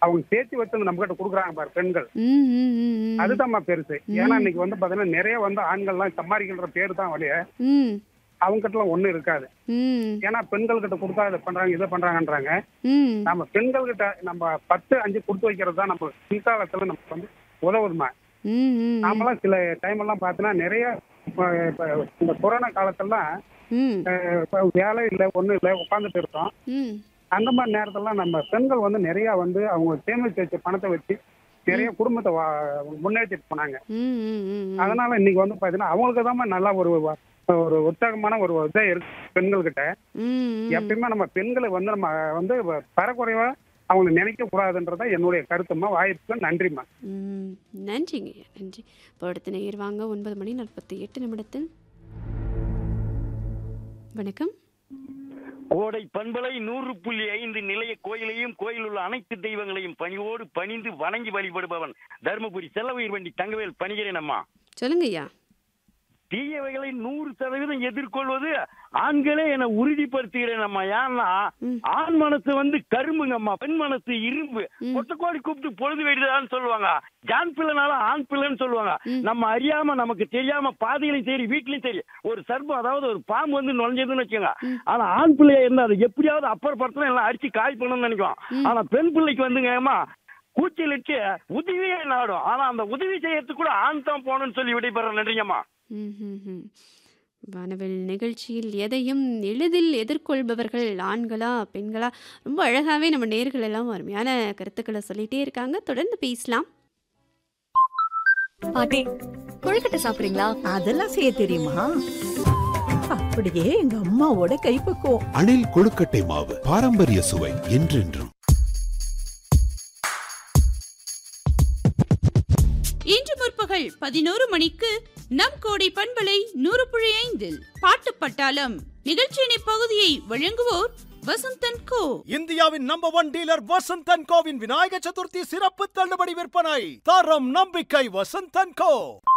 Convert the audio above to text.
அவங்க சேர்த்து வச்சு நம்ம கிட்ட கொடுக்குறாங்க பாரு பெண்கள் ம், ம், ம், ம். அதுதான்மா பெருசு ஏன்னா இன்னைக்கு வந்து பாத்தீங்கன்னா நிறைய வந்து ஆண்கள்லாம் சம்பாதிக்கின்ற பேர் தான் வழிய ம், அவங்க கிட்ட ஒண்ணும் இருக்காது ம், ஏன்னா பெண்கள் கிட்ட கொடுத்தா இதை பண்றாங்க இதை பண்றாங்கன்றாங்க ம். நம்ம பெண்கள் கிட்ட நம்ம பத்து அஞ்சு கொடுத்து வைக்கிறது தான் நம்ம பிற்காலத்துல நமக்கு வந்து உதவுதுமா ம், ம், நாமெல்லாம் சில டைம் எல்லாம் பார்த்தோன்னா நிறைய இப்ப- இப்ப இந்த கொரோனா காலத்தெல்லாம் ம், அஹ், இப்ப வேலை இல்லை ஒண்ணும் இல்லை உட்காந்துட்டு இருக்கோம் ம். அந்த மாதிரி நேரத்துலலாம் நம்ம பெண்கள் வந்து நிறைய வந்து அவங்க சேமிச்சு வச்ச பணத்தை வச்சு நிறைய குடும்பத்தை வா- முன்னேற்றிட்டு போனாங்க ம், ம், ம், ம். அதனால இன்னைக்கு வந்து பாத்தீங்கன்னா அவங்களுக்கு தான் நல்லா ஒரு வ- ஒரு உற்சாகமான ஒரு இதே இருக்கு பெண்கள் கிட்ட ம், ம். எப்பயுமே நம்ம பெண்களை வந்து நம்ம வந்து தரக்குறைவா அவங்களை நினைக்க கூடாதுன்றதா என்னுடைய கருத்துமா வாய்ப்புக்கு நன்றிம்மா ம், நன்றிங்க ஐயா, நன்றி இப்போ அடுத்த நேர் வாங்க ஒன்பது மணி நாற்பத்தி எட்டு நிமிடத்தில் வணக்கம் கோடை பண்பலை நூறு புள்ளி ஐந்து நிலைய கோயிலையும் கோயில் உள்ள அனைத்து தெய்வங்களையும் பணிவோடு பணிந்து வணங்கி வழிபடுபவன் தருமபுரி செல்லவயிர் வண்டி தங்கவேல் பணிகிறேன் அம்மா சொல்லுங்க ஐயா தீயவைகளை நூறு சதவீதம் எதிர்கொள்வது ஆண்களே என உறுதிப்படுத்துகிறேன் அம்மா ஏன்னா ம். ஆண் மனசு வந்து கரும்புங்கம்மா பெண் மனசு இரும்பு ம். கொட்டக்கோடி கூப்பிட்டு பொழுது வெடிதான்னு சொல்லுவாங்க ஜான் பிள்ளைனால ஆண் பிள்ளைன்னு சொல்லுவாங்க ம். நம்ம அறியாம நமக்கு தெரியாம பாதையிலும் சரி வீட்லயும் சரி ஒரு சர்ப்பம் அதாவது ஒரு பாம்பு வந்து நுழைஞ்சதுன்னு வச்சுங்க ம். ஆனா ஆண் பிள்ளையா இருந்தா அது எப்படியாவது அப்புறப்படுத்தணும் எல்லாம் அடிச்சு காய் பண்ணணும்னு நினைக்கும் ம். ஆனா பெண் பிள்ளைக்கு வந்துங்க ஏமா கூச்சலிட்டு உதவியே நாடும் ஆனா அந்த உதவி செய்யறதுக்கு கூட ஆண் தான் போகணும்னு சொல்லி விடைபெற நன்றிங்கம்மா ம், ம், ம். வானவில் நிகழ்ச்சியில் எதையும் எளிதில் எதிர்கொள்பவர்கள் ஆண்களா பெண்களா ரொம்ப அழகாவே நம்ம நேர்கள் எல்லாம் அருமையான கருத்துக்களை சொல்லிட்டே இருக்காங்க தொடர்ந்து பேசலாம் பாட்டி கொழுக்கட்டை சாப்பிடுறீங்களா அதெல்லாம் செய்ய தெரியுமா அப்படியே எங்க அம்மாவோட கைப்பக்குவம் அணில் கொழுக்கட்டை மாவு பாரம்பரிய சுவை என்றென்றும் இன்று முற்பகல் பதினோரு மணிக்கு நம் கோடை பண்பலை நூறு புள்ளி ஐந்தில் பாட்டு பட்டாளம் நிகழ்ச்சியின் இப்பகுதியை வழங்குவோர் வசந்தன் கோ இந்தியாவின் நம்பர் ஒன் டீலர் வசந்தன் கோவின் விநாயக சதுர்த்தி சிறப்பு தள்ளுபடி விற்பனை தரம் நம்பிக்கை வசந்தன் கோ